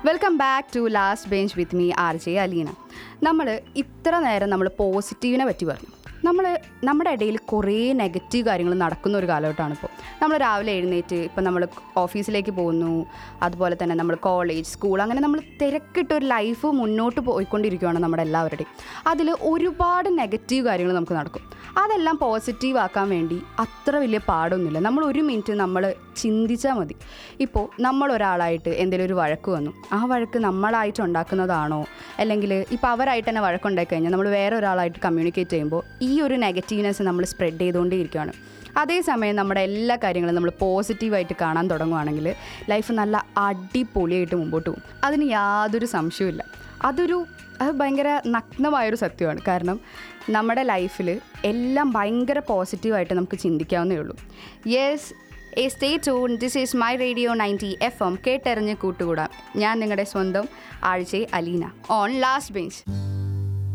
welcome back to last bench with me R J Aleena നമ്മൾ ഇത്ര നേരം നമ്മൾ പോസിറ്റീവിനെ പറ്റി പറഞ്ഞു നമ്മൾ നമ്മുടെ ഇടയിൽ കുറേ നെഗറ്റീവ് കാര്യങ്ങൾ നടക്കുന്ന ഒരു കാലഘട്ടമാണ് ഇപ്പോൾ നമ്മൾ രാവിലെ എഴുന്നേറ്റ് ഇപ്പം നമ്മൾ ഓഫീസിലേക്ക് പോകുന്നു അതുപോലെ തന്നെ നമ്മൾ കോളേജ് സ്കൂൾ അങ്ങനെ നമ്മൾ തിരക്കിട്ട ഒരു ലൈഫ് മുന്നോട്ട് പോയിക്കൊണ്ടിരിക്കുകയാണ് നമ്മുടെ എല്ലാവരുടെയും അതിൽ ഒരുപാട് നെഗറ്റീവ് കാര്യങ്ങൾ നമുക്ക് നടക്കും അതെല്ലാം പോസിറ്റീവ് ആക്കാൻ വേണ്ടി അത്ര വലിയ പാടൊന്നുമില്ല നമ്മൾ ഒരു മിനിറ്റ് നമ്മൾ ചിന്തിച്ചാൽ മതി ഇപ്പോൾ നമ്മൾ ഒരാളായിട്ട് എന്തെങ്കിലും ഒരു വഴക്ക് വന്നു ആ വഴക്ക് നമ്മളായിട്ട് ഉണ്ടാക്കുന്നതാണോ അല്ലെങ്കിൽ ഇപ്പോൾ അവരായിട്ട് തന്നെ വഴക്കുണ്ടായി കഴിഞ്ഞാൽ നമ്മൾ വേറെ ഒരാളായിട്ട് കമ്മ്യൂണിക്കേറ്റ് ചെയ്യുമ്പോൾ ഈ ഒരു നെഗറ്റീവ്നെസ് നമ്മൾ സ്പ്രെഡ് ചെയ്തുകൊണ്ടേയിരിക്കുകയാണ് അതേസമയം നമ്മുടെ എല്ലാ കാര്യങ്ങളും നമ്മൾ പോസിറ്റീവായിട്ട് കാണാൻ തുടങ്ങുവാണെങ്കിൽ ലൈഫ് നല്ല അടിപൊളിയായിട്ട് മുമ്പോട്ട് പോകും അതിന് യാതൊരു സംശയവുമില്ല അതൊരു അത് ഭയങ്കര നഗ്നമായൊരു സത്യമാണ് കാരണം നമ്മുടെ ലൈഫിൽ എല്ലാം ഭയങ്കര പോസിറ്റീവായിട്ട് നമുക്ക് ചിന്തിക്കാവുന്നേ ഉള്ളൂ yes a stay tune this is my radio ninety F M കേട്ടെറിഞ്ഞ് കൂട്ടുകൂടാം ഞാൻ നിങ്ങളുടെ സ്വന്തം ആഴ്ച അലീന ഓൺ ലാസ്റ്റ് ബെഞ്ച്